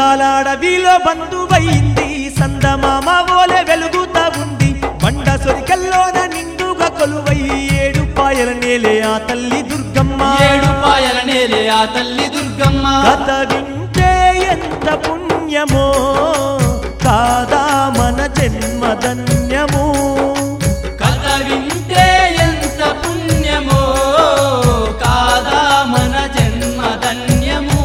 అందాలాడవిలో బంధువైంది సందమామ ఓలె వెలుగుతా ఉంది బండ సొరికల్లోన నిండుగా కొలువై ఏడు పాయల నేలే ఆ తల్లి దుర్గమ్మ ఏడు పాయల నేలే ఆ తల్లి దుర్గమ్మ కథ వింటే ఎంత పుణ్యమో కాదా మన జన్మధన్యము కథ వింటే ఎంత పుణ్యమో కాదా మన జన్మ ధన్యము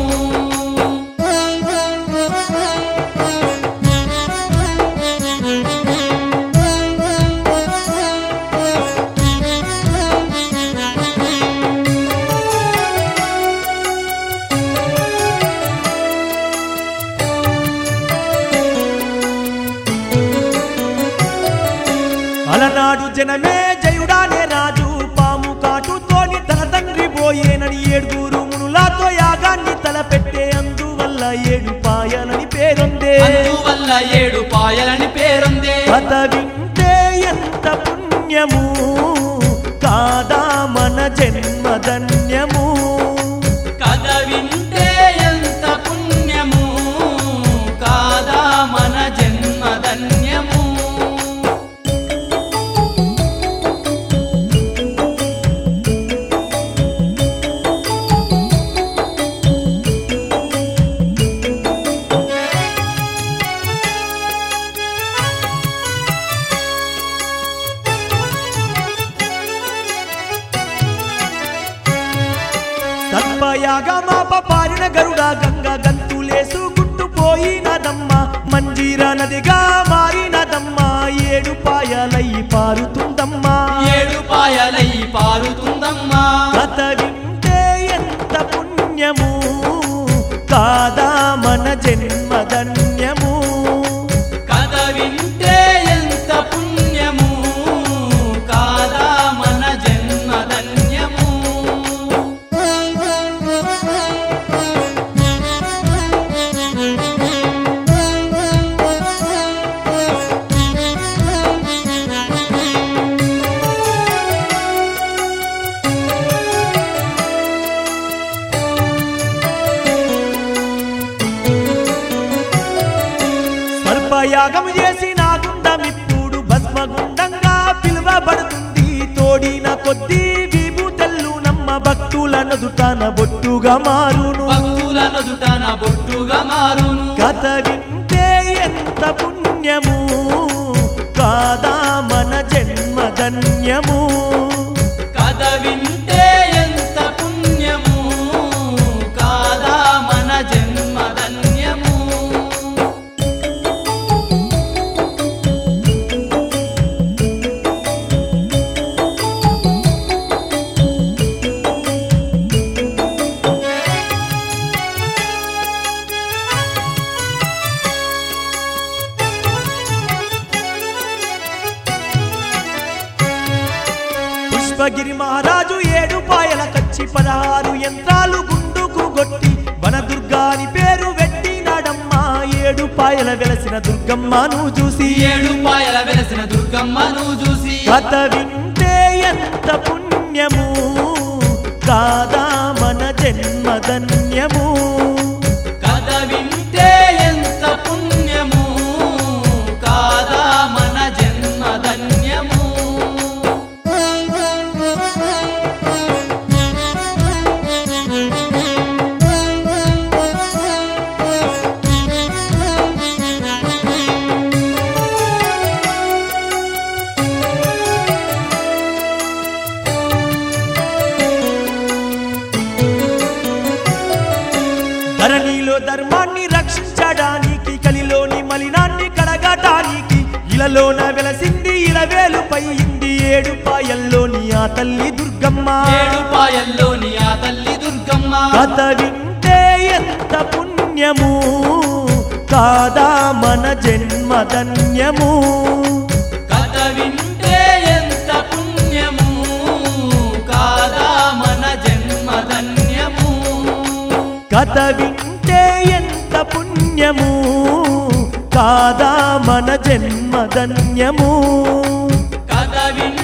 అలనాడు జనమే జయుడానే రాజు పాము కాటుతోని తన తండ్రి పోయేనని ఏడుగురు మునులాతో యాగాన్ని తలపెట్టే అందువల్ల ఏడు పాయలని పేరొందే అందువల్ల ఏడు పాయలని పేరుందే కథ వింటే ఎంత పుణ్యము కాదా మన జన్మధన్యము కథ వింటే ఎంత పుణ్యము కాదా మన జన్మ ధన్యము సర్పయాగమాప పారిన గరుడ గంగ గంతులేసు గుట్టుపోయినదమ్మ మంజీర నదిగా మారినదమ్మ ఏడు పాయలై పారుతుందమ్మా ఏడు పాయలై పారుతుందమ్మా కథ వింటే ఎంత పుణ్యము కాదా మన జన్మధన్యము కథ వింటే ఎంత పుణ్యము కాదా మన జన్మ ధన్యము సర్పయాగము చేసి నా గుండమిప్పుడు భస్మగుండంగా పిలువబడుతుంది తోడిన కొద్దీ విభూతల్లు నమ్మ భక్తుల నదుటాన బొట్టుగా మారును భక్తుల నదుటన బొట్టుగా మారును కథ వింటే ఎంత పుణ్యము కాదా మన జన్మధన్యము కథ వింటే ఎంత పుణ్యము కాదా మన జన్మ ధన్యము పుష్పగిరి మహారాజు ఏడు పాయల కచ్చి పదహారు యంత్రాలు గుండుకు గొట్టి వనదుర్గాని పేరు పెట్టినాడమ్మా ఏడు పాయల వెలసిన దుర్గమ్మను చూసి ఏడు పాయల వెలసిన దుర్గమ్మను చూసి కథ వింటే ఎంత పుణ్యము కాదా మన జన్మధన్యము కథ వింటే ఎంత పుణ్యము కాదా మన జన్మ ధన్యము ధరణిలో ధర్మాన్ని రక్షించడానికి కలిలోని మలినాన్ని కడగటానికి ఇలలోన వెలసింది ఇలవేలుపై ఇంది ఏడు పాయల్లోని ఆ తల్లి దుర్గమ్మ ఏడు పాయల్లోని ఆ తల్లి దుర్గమ్మ కథ వింటే ఎంత పుణ్యము కాదా మన జన్మధన్యము కథ వింటే ఎంత పుణ్యము కాదా మన జన్మ ధన్యము కథ వింటే ఎంత పుణ్యము కాదా మన జన్మధన్యము కథ వింటే